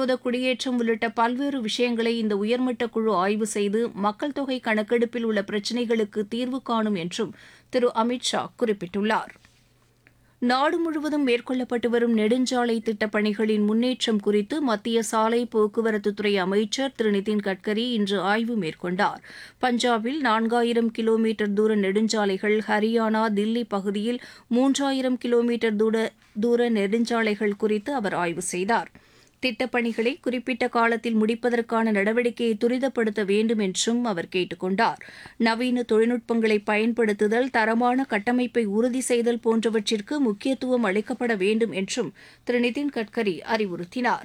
சட்டவிரோத குடியேற்றம் உள்ளிட்ட பல்வேறு விஷயங்களை இந்த உயர்மட்ட குழு ஆய்வு செய்து மக்கள் தொகை கணக்கெடுப்பில் உள்ள பிரச்சினைகளுக்கு தீர்வு காணும் என்றும் திரு அமித் ஷா குறிப்பிட்டுள்ளார் நாடு முழுவதும் மேற்கொள்ளப்பட்டு வரும் நெடுஞ்சாலை திட்டப் பணிகளின் முன்னேற்றம் குறித்து மத்திய சாலை போக்குவரத்துத்துறை அமைச்சர் திரு நிதின் கட்கரி இன்று ஆய்வு மேற்கொண்டார் பஞ்சாபில் நான்காயிரம் கிலோமீட்டர் தூர நெடுஞ்சாலைகள் ஹரியானா தில்லி பகுதியில் மூன்றாயிரம் கிலோமீட்டர் தூர தூர நெடுஞ்சாலைகள் குறித்து அவர் ஆய்வு செய்தார் திட்டப்பணிகளை குறிப்பிட்ட காலத்தில் முடிப்பதற்கான நடவடிக்கையை துரிதப்படுத்த வேண்டும் என்றும் அவர் கேட்டுக் கொண்டார் நவீன தொழில்நுட்பங்களை பயன்படுத்துதல் தரமான கட்டமைப்பை உறுதி செய்தல் போன்றவற்றிற்கு முக்கியத்துவம் அளிக்கப்பட வேண்டும் என்றும் திரு நிதின் கட்கரி அறிவுறுத்தினார்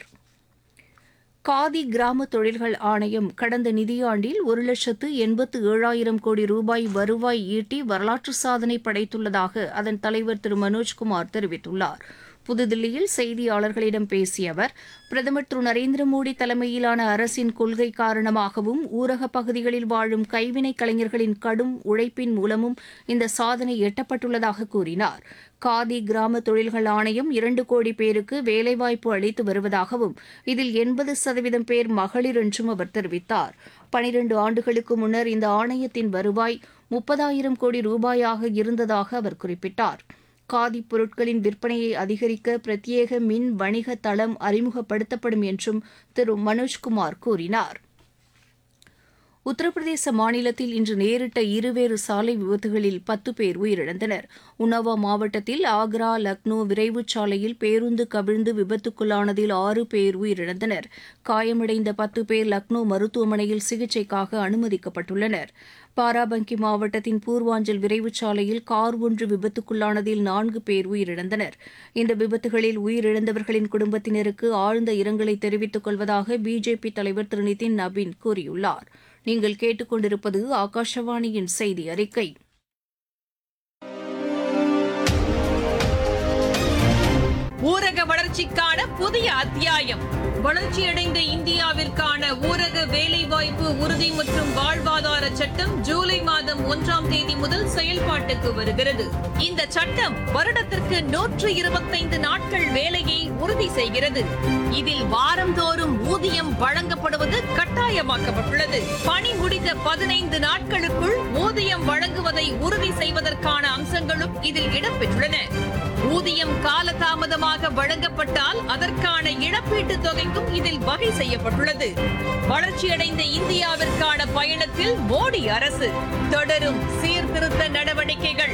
காதி கிராம தொழில்கள் ஆணையம் கடந்த நிதியாண்டில் ஒரு லட்சத்து எண்பத்து ஏழாயிரம் கோடி ரூபாய் வருவாய் ஈட்டி வரலாற்று சாதனை படைத்துள்ளதாக அதன் தலைவர் திரு மனோஜ்குமார் தெரிவித்துள்ளார் புதுதில்லியில் செய்தியாளர்களிடம் பேசிய அவர் பிரதமர் திரு நரேந்திர மோடி தலைமையிலான அரசின் கொள்கை காரணமாகவும் ஊரகப் பகுதிகளில் வாழும் கைவினை கலைஞர்களின் கடும் உழைப்பின் மூலமும் இந்த சாதனை எட்டப்பட்டுள்ளதாக கூறினார் காதி கிராம தொழில்கள் ஆணையம் இரண்டு கோடி பேருக்கு வேலைவாய்ப்பு அளித்து வருவதாகவும் இதில் எண்பது சதவீதம் பேர் மகளிர் என்றும் அவர் தெரிவித்தார் பனிரண்டு ஆண்டுகளுக்கு முன்னர் இந்த ஆணையத்தின் வருவாய் முப்பதாயிரம் கோடி ரூபாயாக இருந்ததாக அவர் குறிப்பிட்டார் காதி பொருட்களின் விற்பனையை அதிகரிக்க பிரத்யேக மின் வணிக தளம் அறிமுகப்படுத்தப்படும் என்றும் திரு மனோஜ்குமார் கூறினார் உத்தரப்பிரதேச மாநிலத்தில் இன்று நேரிட்ட இருவேறு சாலை விபத்துகளில் பத்து பேர் உயிரிழந்தனர் உன்னவா மாவட்டத்தில் ஆக்ரா லக்னோ விரைவுச் சாலையில் பேருந்து கவிழ்ந்து விபத்துக்குள்ளானதில் ஆறு பேர் உயிரிழந்தனர் காயமடைந்த பத்து பேர் லக்னோ மருத்துவமனையில் சிகிச்சைக்காக அனுமதிக்கப்பட்டுள்ளனர் பாராபங்கி மாவட்டத்தின் பூர்வாஞ்சல் விரைவுச் சாலையில் கார் ஒன்று விபத்துக்குள்ளானதில் நான்கு பேர் உயிரிழந்தனர் இந்த விபத்துகளில் உயிரிழந்தவர்களின் குடும்பத்தினருக்கு ஆழ்ந்த இரங்கலை தெரிவித்துக் கொள்வதாக பிஜேபி தலைவர் திரு நிதின் நபீன் கூறியுள்ளார் நீங்கள் கேட்டுக்கொண்டிருப்பது ஆகாஷவாணியின் செய்தி அறிக்கை ஊரக வளர்ச்சிக்கான புதிய அத்தியாயம் வளர்ச்சியடைந்த இந்தியாவிற்கான ஊரக வேலைவாய்ப்பு உறுதி மற்றும் வாழ்வாதார சட்டம் ஜூலை மாதம் ஒன்றாம் தேதி முதல் செயல்பாட்டுக்கு வருகிறது இந்த சட்டம் வருடத்திற்கு நூற்று இருபத்தைந்து நாட்கள் வேலையை உறுதி செய்கிறது இதில் வாரந்தோறும் ஊதியம் வழங்கப்படுவது கட்டாயமாக்கப்பட்டுள்ளது பணி முடிந்த பதினைந்து நாட்களுக்குள் ஊதியம் வழங்குவதை உறுதி செய்வதற்கான அம்சங்களும் இதில் இடம்பெற்றுள்ளன ஊதியம் காலதாமதமாக வழங்கப்பட்டால் அதற்கான இழப்பீட்டுத் தொகைக்கும் இதில் வகை செய்யப்பட்டுள்ளது வளர்ச்சியடைந்த இந்தியாவிற்கான பயணத்தில் மோடி அரசு தொடரும் சீர்திருத்த நடவடிக்கைகள்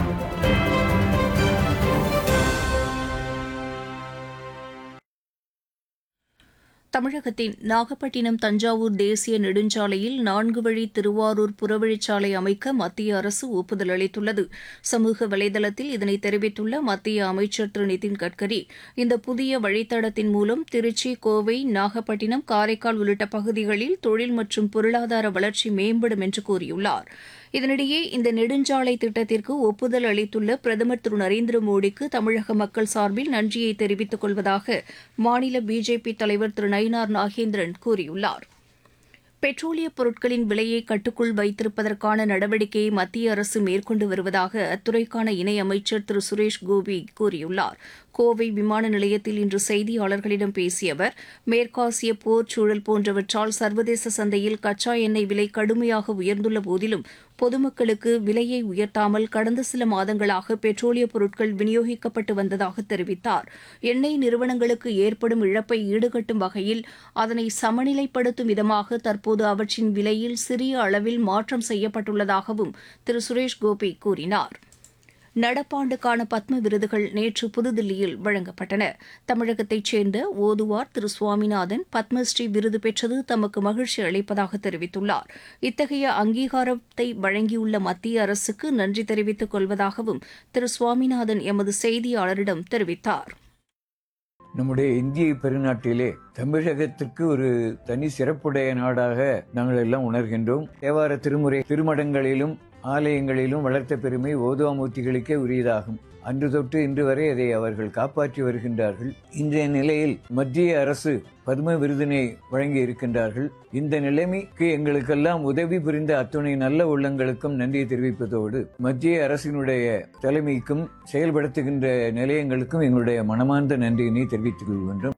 தமிழகத்தின் நாகப்பட்டினம் தஞ்சாவூர் தேசிய நெடுஞ்சாலையில் நான்கு வழி திருவாரூர் புறவழிச்சாலை அமைக்க மத்திய அரசு ஒப்புதல் அளித்துள்ளது சமூக வலைதளத்தில் இதனை தெரிவித்துள்ள மத்திய அமைச்சர் திரு நிதின் கட்கரி இந்த புதிய வழித்தடத்தின் மூலம் திருச்சி கோவை நாகப்பட்டினம் காரைக்கால் உள்ளிட்ட பகுதிகளில் தொழில் மற்றும் பொருளாதார வளர்ச்சி மேம்படும் என்று கூறியுள்ளார் இதனிடையே இந்த நெடுஞ்சாலை திட்டத்திற்கு ஒப்புதல் அளித்துள்ள பிரதமர் திரு நரேந்திர மோடிக்கு தமிழக மக்கள் சார்பில் நன்றியை தெரிவித்துக் கொள்வதாக மாநில பிஜேபி தலைவர் திரு நயினார் நாகேந்திரன் கூறியுள்ளார் பெட்ரோலியப் பொருட்களின் விலையை கட்டுக்குள் வைத்திருப்பதற்கான நடவடிக்கையை மத்திய அரசு மேற்கொண்டு வருவதாக அத்துறைக்கான இணையமைச்சர் திரு சுரேஷ் கோபி கூறியுள்ளார் கோவை விமான நிலையத்தில் இன்று செய்தியாளர்களிடம் பேசிய அவர் மேற்காசிய போர் சூழல் போன்றவற்றால் சர்வதேச சந்தையில் கச்சா எண்ணெய் விலை கடுமையாக உயர்ந்துள்ள போதிலும் பொதுமக்களுக்கு விலையை உயர்த்தாமல் கடந்த சில மாதங்களாக பெட்ரோலிய பொருட்கள் விநியோகிக்கப்பட்டு வந்ததாக தெரிவித்தார் எண்ணெய் நிறுவனங்களுக்கு ஏற்படும் இழப்பை ஈடுகட்டும் வகையில் அதனை சமநிலைப்படுத்தும் விதமாக தற்போது அவற்றின் விலையில் சிறிய அளவில் மாற்றம் செய்யப்பட்டுள்ளதாகவும் திரு சுரேஷ் கோபி கூறினார் நடப்பாண்டுக்கான பத்ம விருதுகள் நேற்று புதுதில்லியில் வழங்கப்பட்டன தமிழகத்தைச் சேர்ந்த ஓதுவார் திரு சுவாமிநாதன் பத்மஸ்ரீ விருது பெற்றது தமக்கு மகிழ்ச்சி அளிப்பதாக தெரிவித்துள்ளார் இத்தகைய அங்கீகாரத்தை வழங்கியுள்ள மத்திய அரசுக்கு நன்றி தெரிவித்துக் கொள்வதாகவும் திரு சுவாமிநாதன் எமது செய்தியாளரிடம் தெரிவித்தார் நம்முடைய இந்திய பெருநாட்டிலே தமிழகத்திற்கு ஒரு தனி சிறப்புடைய நாடாக நாங்கள் எல்லாம் உணர்கின்றோம் தேவார திருமுறை திருமடங்களிலும் ஆலயங்களிலும் வளர்த்த பெருமை ஓதுவாமூர்த்திகளுக்கே உரியதாகும் அன்று தொட்டு இன்று வரை அதை அவர்கள் காப்பாற்றி வருகின்றார்கள் இன்றைய நிலையில் மத்திய அரசு பத்ம விருதினை வழங்கி இருக்கின்றார்கள் இந்த நிலைமைக்கு எங்களுக்கெல்லாம் உதவி புரிந்த அத்துணை நல்ல உள்ளங்களுக்கும் நன்றியை தெரிவிப்பதோடு மத்திய அரசினுடைய தலைமைக்கும் செயல்படுத்துகின்ற நிலையங்களுக்கும் எங்களுடைய மனமார்ந்த நன்றியினை தெரிவித்துக் கொள்கின்றோம்